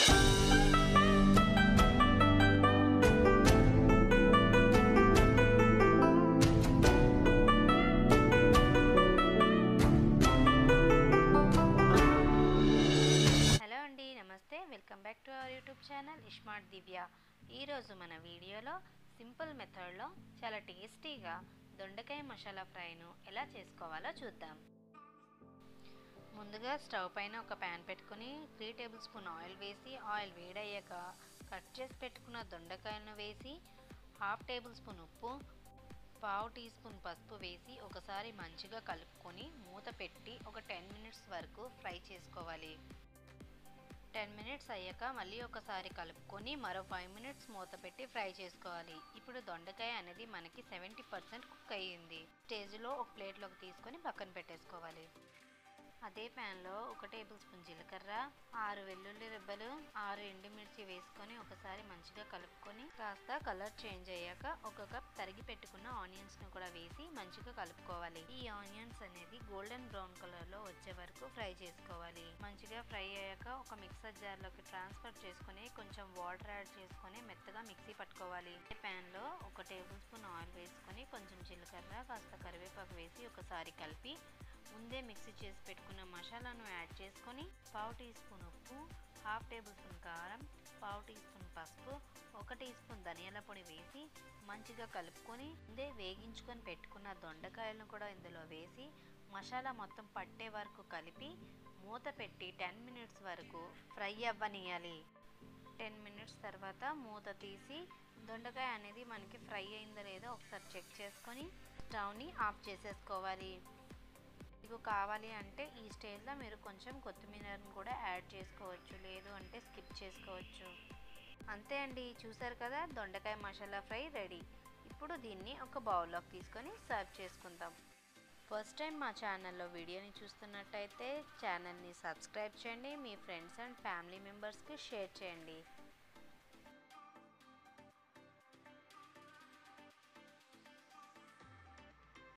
hello అండి నమస్తే welcome back to our YouTube channel iSmart Divya ఈరోజు మన వీడియోలో సింపుల్ మెథడ్లో చాలా టేస్టీగా దొండకాయ మసాలా ఫ్రైను ఎలా చేసుకోవాలో చూద్దాం ముందుగా స్టవ్ పైన ఒక ప్యాన్ పెట్టుకుని త్రీ టేబుల్ స్పూన్ ఆయిల్ వేసి ఆయిల్ వేడయ్యాక కట్ చేసి పెట్టుకున్న దొండకాయలను వేసి హాఫ్ టేబుల్ స్పూన్ ఉప్పు పావు టీ స్పూన్ పసుపు వేసి ఒకసారి మంచిగా కలుపుకొని మూత పెట్టి ఒక టెన్ మినిట్స్ వరకు ఫ్రై చేసుకోవాలి టెన్ మినిట్స్ అయ్యాక మళ్ళీ ఒకసారి కలుపుకొని మరో ఫైవ్ మినిట్స్ మూత పెట్టి ఫ్రై చేసుకోవాలి ఇప్పుడు దొండకాయ అనేది మనకి సెవెంటీ పర్సెంట్ కుక్ అయ్యింది స్టేజ్లో ఒక ప్లేట్లోకి తీసుకొని పక్కన పెట్టేసుకోవాలి అదే ప్యాన్లో ఒక టేబుల్ స్పూన్ జీలకర్ర ఆరు వెల్లుల్లి రెబ్బలు ఆరు ఎండుమిర్చి వేసుకొని ఒకసారి మంచిగా కలుపుకొని కాస్త కలర్ చేంజ్ అయ్యాక ఒక కప్ తరిగి పెట్టుకున్న ఆనియన్స్ ను కూడా వేసి మంచిగా కలుపుకోవాలి ఈ ఆనియన్స్ అనేది గోల్డెన్ బ్రౌన్ కలర్ లో వచ్చే వరకు ఫ్రై చేసుకోవాలి మంచిగా ఫ్రై అయ్యాక ఒక మిక్సర్ జార్ లోకి ట్రాన్స్ఫర్ చేసుకొని కొంచెం వాటర్ యాడ్ చేసుకొని మెత్తగా మిక్సీ పట్టుకోవాలి ప్యాన్ లో ఒక టేబుల్ స్పూన్ ఆయిల్ వేసుకొని కొంచెం జీలకర్ర కాస్త కరివేపాకు వేసి ఒకసారి కలిపి ముందే మిక్సీ చేసి పెట్టుకున్న మసాలాను యాడ్ చేసుకొని పావు టీ స్పూన్ ఉప్పు హాఫ్ టేబుల్ స్పూన్ కారం పావు టీ స్పూన్ పసుపు ఒక టీ స్పూన్ ధనియాల పొడి వేసి మంచిగా కలుపుకొని ముందే వేగించుకొని పెట్టుకున్న దొండకాయలను కూడా ఇందులో వేసి మసాలా మొత్తం పట్టే వరకు కలిపి మూత పెట్టి టెన్ మినిట్స్ వరకు ఫ్రై అవ్వనియాలి టెన్ మినిట్స్ తర్వాత మూత తీసి దొండకాయ అనేది మనకి ఫ్రై అయిందో లేదో ఒకసారి చెక్ చేసుకొని స్టవ్ని ఆఫ్ చేసేసుకోవాలి మీకు కావాలి అంటే ఈ స్టేజ్లో మీరు కొంచెం కొత్తిమీరను కూడా యాడ్ చేసుకోవచ్చు లేదు అంటే స్కిప్ చేసుకోవచ్చు అంతే అండి చూసారు కదా దొండకాయ మసాలా ఫ్రై రెడీ ఇప్పుడు దీన్ని ఒక బౌల్లోకి తీసుకొని సర్వ్ చేసుకుందాం ఫస్ట్ టైం మా ఛానల్లో వీడియోని చూస్తున్నట్టయితే ఛానల్ని సబ్స్క్రైబ్ చేయండి మీ ఫ్రెండ్స్ అండ్ ఫ్యామిలీ మెంబర్స్కి షేర్ చేయండి